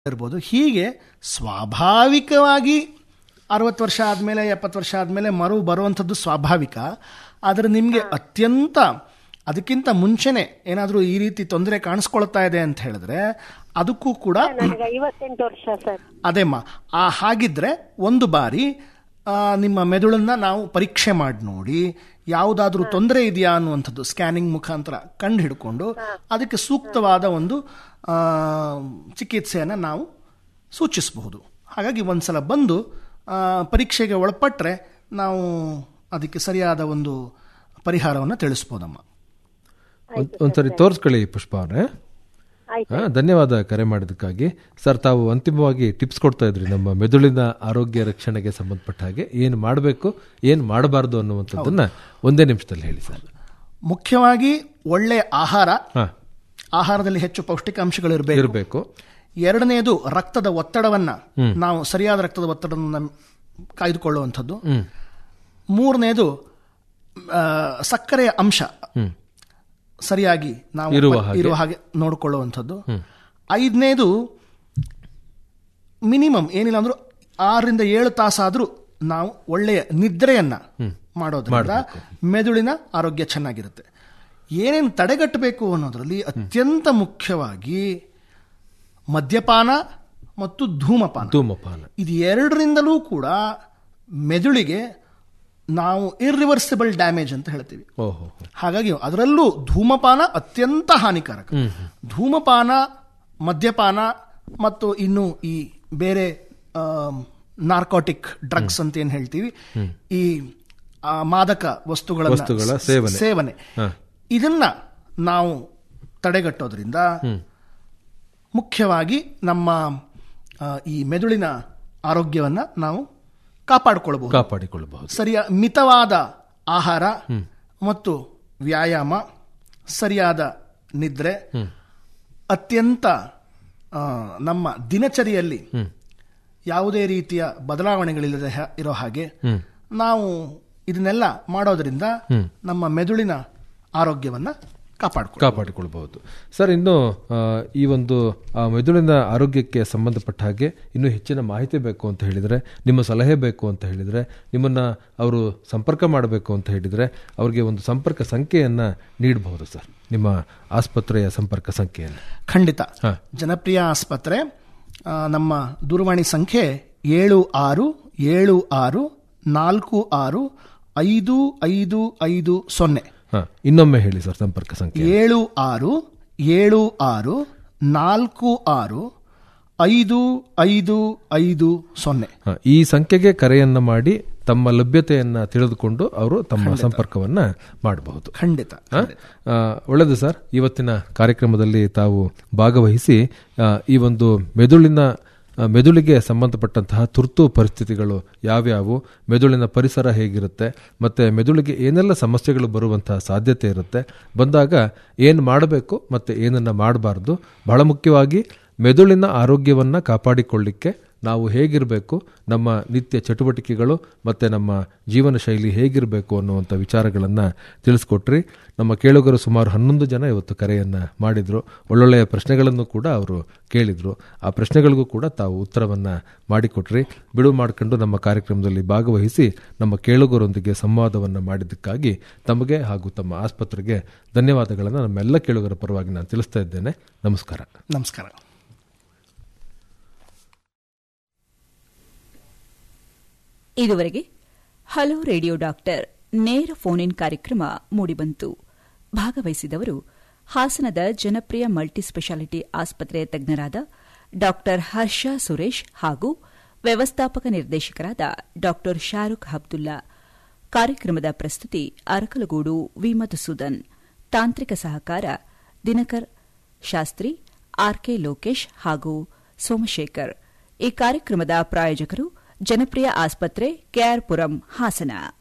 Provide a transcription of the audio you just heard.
ಇರ್ಬೋದು ಹೀಗೆ ಸ್ವಾಭಾವಿಕವಾಗಿ ಅರವತ್ತು ವರ್ಷ ಆದಮೇಲೆ ಎಪ್ಪತ್ತು ವರ್ಷ ಆದಮೇಲೆ ಮರು ಬರುವಂಥದ್ದು ಸ್ವಾಭಾವಿಕ ಆದರೆ ನಿಮಗೆ ಅತ್ಯಂತ ಅದಕ್ಕಿಂತ ಮುಂಚೆನೆ ಏನಾದರೂ ಈ ರೀತಿ ತೊಂದರೆ ಕಾಣಿಸ್ಕೊಳ್ತಾ ಇದೆ ಅಂತ ಹೇಳಿದ್ರೆ ಅದಕ್ಕೂ ಕೂಡ ನನಗೆ ಐವತ್ತೆಂಟು ವರ್ಷ ಸರ್ ಅದೇಮ್ಮ ಆ ಹಾಗಿದ್ರೆ ಒಂದು ಬಾರಿ ಆ, ನಿಮ್ಮ ಮೆದುಳನ್ನ ನಾವು ಪರೀಕ್ಷೆ ಮಾಡಿ ನೋಡಿ ಯಾವುದಾದ್ರೂ ತೊಂದರೆ ಇದೆಯಾ ಅನ್ನುವಂಥದ್ದು ಸ್ಕ್ಯಾನಿಂಗ್ ಮುಖಾಂತರ ಕಂಡು ಹಿಡ್ಕೊಂಡು ಅದಕ್ಕೆ ಸೂಕ್ತವಾದ ಒಂದು ಆ, ಚಿಕಿತ್ಸೆಯನ್ನು ನಾವು ಸೂಚಿಸಬಹುದು ಹಾಗಾಗಿ ಒಂದ್ಸಲ ಬಂದು ಆ, ಪರೀಕ್ಷೆಗೆ ಒಳಪಟ್ಟರೆ ನಾವು ಅದಕ್ಕೆ ಸರಿಯಾದ ಒಂದು ಪರಿಹಾರವನ್ನು ತಿಳಿಸ್ಬೋದಮ್ಮ ಒಂದ್- ಒಂದ್ಸರಿ ತೋರಿಸ್ಕೊಳ್ಳಿ ಪುಷ್ಪ ಅವರೇ ಆಯ್ತು ಹಾ, ಧನ್ಯವಾದ ಕರೆ ಮಾಡಿದ್ದಕ್ಕಾಗಿ ಸರ್ ತಾವು ಅಂತಿಮವಾಗಿ ಟಿಪ್ಸ್ ಕೊಡ್ತಾ ಇದ್ರಿ ನಮ್ಮ ಮೆದುಳಿನ ಆರೋಗ್ಯ ರಕ್ಷಣೆಗೆ ಸಂಬಂಧಪಟ್ಟ ಹಾಗೆ ಏನು ಮಾಡಬೇಕು ಏನು ಮಾಡಬಾರ್ದು ಅನ್ನುವಂಥದ್ದನ್ನ ಒಂದೇ ನಿಮಿಷದಲ್ಲಿ ಹೇಳಿ ಸರ್ ಮುಖ್ಯವಾಗಿ ಒಳ್ಳೆ ಆಹಾರ ಹಾ ಆಹಾರದಲ್ಲಿ ಹೆಚ್ಚು ಪೌಷ್ಟಿಕಾಂಶಗಳಿರಬೇಕು ಇರಬೇಕು ಎರಡನೆಯದು ರಕ್ತದ ಒತ್ತಡವನ್ನ ನಾವು ಸರಿಯಾದ ರಕ್ತದ ಒತ್ತಡವನ್ನು ಕಾಯ್ದುಕೊಳ್ಳುವಂಥದ್ದು ಮೂರನೆಯದು ಆ, ಸಕ್ಕರೆಯ ಅಂಶ ಸರಿಯಾಗಿ ನಾವು ಇರುವ ಪ- ಹಾಗೆ. ಇರುವ ಹಾಗೆ ನೋಡಿಕೊಳ್ಳುವಂಥದ್ದು ಐದನೇದು ಮಿನಿಮಮ್ ಏನಿಲ್ಲ ಅಂದ್ರೂ ಆರರಿಂದ ಏಳು ತಾಸಾದರೂ ನಾವು ಒಳ್ಳೆಯ ನಿದ್ರೆಯನ್ನ ಮಾಡೋದ್ರಿಂದ ಮೆದುಳಿನ ಆರೋಗ್ಯ ಚೆನ್ನಾಗಿರುತ್ತೆ ಏನೇನು ತಡೆಗಟ್ಟಬೇಕು ಅನ್ನೋದ್ರಲ್ಲಿ ಅತ್ಯಂತ ಮುಖ್ಯವಾಗಿ ಮದ್ಯಪಾನ ಮತ್ತು ಧೂಮಪಾನ ಧೂಮಪಾನ ಇದು ಎರಡರಿಂದಲೂ ಕೂಡ ಮೆದುಳಿಗೆ ನಾವು ಇರ್ರಿವರ್ಸಿಬಲ್ ಡ್ಯಾಮೇಜ್ ಅಂತ ಹೇಳ್ತೀವಿ ಓಹೋ ಹಾಗಾಗಿ ಅದರಲ್ಲೂ ಧೂಮಪಾನ ಅತ್ಯಂತ ಹಾನಿಕಾರಕ ಧೂಮಪಾನ ಮದ್ಯಪಾನ ಮತ್ತು ಇನ್ನು ಈ ಬೇರೆ ನಾರ್ಕೋಟಿಕ್ ಡ್ರಗ್ಸ್ ಅಂತ ಏನ್ ಹೇಳ್ತೀವಿ ಈ ಆ, ಮಾದಕ ವಸ್ತುಗಳ ವಸ್ತುಗಳ ಸೇವನೆ. ಸೇವನೆ ಹಾ. ಇದನ್ನ ನಾವು ತಡೆಗಟ್ಟೋದ್ರಿಂದ ಮುಖ್ಯವಾಗಿ ನಮ್ಮ ಆ, ಈ ಮೆದುಳಿನ ಆರೋಗ್ಯವನ್ನ ನಾವು ಕಾಪಾಡಿಕೊಳ್ಬಹುದು ಕಾಪಾಡಿಕೊಳ್ಳಬಹುದು ಸರಿಯ ಮಿತವಾದ ಆಹಾರ ಮತ್ತು ವ್ಯಾಯಾಮ ಸರಿಯಾದ ನಿದ್ರೆ ಅತ್ಯಂತ ಆ, ನಮ್ಮ ದಿನಚರಿಯಲ್ಲಿ ಯಾವುದೇ ರೀತಿಯ ಬದಲಾವಣೆಗಳಿಲ್ಲದೆ ಹ- ಇರೋ ಹಾಗೆ ನಾವು ಇದನ್ನೆಲ್ಲ ಮಾಡೋದ್ರಿಂದ ನಮ್ಮ ಮೆದುಳಿನ ಆರೋಗ್ಯವನ್ನ ಕಾಪಾಡ್ಕೊಳ್ಳ ಕಾಪಾಡಿಕೊಳ್ಬಹುದು ಸರ್ ಇನ್ನು ಆ, ಈ ಒಂದು ಆ, ಮೆದುಳಿನ ಆರೋಗ್ಯಕ್ಕೆ ಸಂಬಂಧಪಟ್ಟ ಹಾಗೆ ಇನ್ನೂ ಹೆಚ್ಚಿನ ಮಾಹಿತಿ ಬೇಕು ಅಂತ ಹೇಳಿದರೆ ನಿಮ್ಮ ಸಲಹೆ ಬೇಕು ಅಂತ ಹೇಳಿದರೆ ನಿಮ್ಮನ್ನ ಅವರು ಸಂಪರ್ಕ ಮಾಡಬೇಕು ಅಂತ ಹೇಳಿದರೆ ಅವರಿಗೆ ಒಂದು ಸಂಪರ್ಕ ಸಂಖ್ಯೆಯನ್ನ ನೀಡಬಹುದು ಸರ್ ನಿಮ್ಮ ಆಸ್ಪತ್ರೆಯ ಸಂಪರ್ಕ ಸಂಖ್ಯೆಯನ್ನು ಖಂಡಿತ ಹಾ. ಜನಪ್ರಿಯ ಆಸ್ಪತ್ರೆ ಆ, ನಮ್ಮ ದೂರವಾಣಿ ಸಂಖ್ಯೆ ಏಳು ಆರು ಏಳು ಆರು ನಾಲ್ಕು ಆರು ಐದು ಐದು ಐದು ಸೊನ್ನೆ ಹಾ ಇನ್ನೊಮ್ಮೆ ಹೇಳಿ ಸರ್ ಸಂಪರ್ಕ ಸಂಖ್ಯೆ ಏಳು ಆರು ಏಳು ಆರು ನಾಲ್ಕು ಆರು ಐದು ಐದು ಐದು ಸೊನ್ನೆ ಹಾ, ಈ ಸಂಖ್ಯೆಗೆ ಕರೆಯನ್ನ ಮಾಡಿ ತಮ್ಮ ಲಭ್ಯತೆಯನ್ನ ತಿಳಿದುಕೊಂಡು ಅವರು ತಮ್ಮ ಸಂಪರ್ಕವನ್ನ ಮಾಡಬಹುದು ಖಂಡಿತ ಆ, ಆ, ಒಳ್ಳೆಯದು ಸರ್ ಇವತ್ತಿನ ಕಾರ್ಯಕ್ರಮದಲ್ಲಿ ತಾವು ಭಾಗವಹಿಸಿ ಆ, ಈ ಒಂದು ಮೆದುಳಿನ ಆ, ಮೆದುಳಿಗೆ ಸಂಬಂಧಪಟ್ಟಂತಹ ತುರ್ತು ಪರಿಸ್ಥಿತಿಗಳು ಯಾವ್ಯಾವು ಮೆದುಳಿನ ಪರಿಸರ ಹೇಗಿರುತ್ತೆ ಮತ್ತೆ ಮೆದುಳಿಗೆ ಏನೆಲ್ಲ ಸಮಸ್ಯೆಗಳು ಬರುವಂತಹ ಸಾಧ್ಯತೆ ಇರುತ್ತೆ ಬಂದಾಗ ಏನು ಮಾಡಬೇಕು ಮತ್ತೆ ಏನನ್ನ ಮಾಡಬಾರ್ದು ಬಹಳ ಮುಖ್ಯವಾಗಿ ಮೆದುಳಿನ ಆರೋಗ್ಯವನ್ನ ಕಾಪಾಡಿಕೊಳ್ಳಿಕ್ಕೆ ನಾವು ಹೇಗಿರಬೇಕು ನಮ್ಮ ನಿತ್ಯ ಚಟುವಟಿಕೆಗಳು ಮತ್ತು ನಮ್ಮ ಜೀವನ ಶೈಲಿ ಹೇಗಿರಬೇಕು ಅನ್ನುವಂಥ ವಿಚಾರಗಳನ್ನು ತಿಳಿಸ್ಕೊಟ್ರಿ ನಮ್ಮ ಕೇಳುಗರು ಸುಮಾರು ಹನ್ನೊಂದು ಜನ ಇವತ್ತು ಕರೆಯನ್ನು ಮಾಡಿದರು ಒಳ್ಳೊಳ್ಳೆಯ ಪ್ರಶ್ನೆಗಳನ್ನು ಕೂಡ ಅವರು ಕೇಳಿದರು ಆ ಪ್ರಶ್ನೆಗಳಿಗೂ ಕೂಡ ತಾವು ಉತ್ತರವನ್ನು ಮಾಡಿಕೊಟ್ರಿ ಬಿಡುವು ಮಾಡಿಕೊಂಡು ನಮ್ಮ ಕಾರ್ಯಕ್ರಮದಲ್ಲಿ ಭಾಗವಹಿಸಿ ನಮ್ಮ ಕೇಳುಗರೊಂದಿಗೆ ಸಂವಾದವನ್ನು ಮಾಡಿದ್ದಕ್ಕಾಗಿ ತಮಗೆ ಹಾಗೂ ತಮ್ಮ ಆಸ್ಪತ್ರೆಗೆ ಧನ್ಯವಾದಗಳನ್ನು ನಮ್ಮೆಲ್ಲ ಕೇಳುಗರ ಪರವಾಗಿ ನಾನು ತಿಳಿಸ್ತಾ ಇದ್ದೇನೆ ನಮಸ್ಕಾರ ನಮಸ್ಕಾರ ಇದುವರೆಗೆ ಹಲೋ ರೇಡಿಯೋ ಡಾಕ್ಟರ್ ನೇರ ಫೋನ್ ಇನ್ ಕಾರ್ಯಕ್ರಮ ಮೂಡಿಬಂತು ಭಾಗವಹಿಸಿದವರು ಹಾಸನದ ಜನಪ್ರಿಯ ಮಲ್ಟಿ ಸ್ಪೆಷಾಲಿಟಿ ಆಸ್ಪತ್ರೆಯ ತಜ್ಞರಾದ ಡಾಕ್ಟರ್ ಹರ್ಷ ಸುರೇಶ್ ಹಾಗೂ ವ್ಯವಸ್ಥಾಪಕ ನಿರ್ದೇಶಕರಾದ ಡಾಕ್ಟರ್ ಶಾರುಖ್ ಅಬ್ದುಲ್ಲಾ ಕಾರ್ಯಕ್ರಮದ ಪ್ರಸ್ತುತಿ ಅರಕಲಗೂಡು ವಿ ಮಧುಸೂದನ್ ತಾಂತ್ರಿಕ ಸಹಕಾರ ದಿನಕರ್ ಶಾಸ್ತ್ರಿ ಆರ್ಕೆ ಲೋಕೇಶ್ ಹಾಗೂ ಸೋಮಶೇಖರ್ ಈ ಕಾರ್ಯಕ್ರಮದ ಪ್ರಾಯೋಜಕರು ಜನಪ್ರಿಯ ಆಸ್ಪತ್ರೆ ಕೆಆರ್ಪುರಂ ಹಾಸನ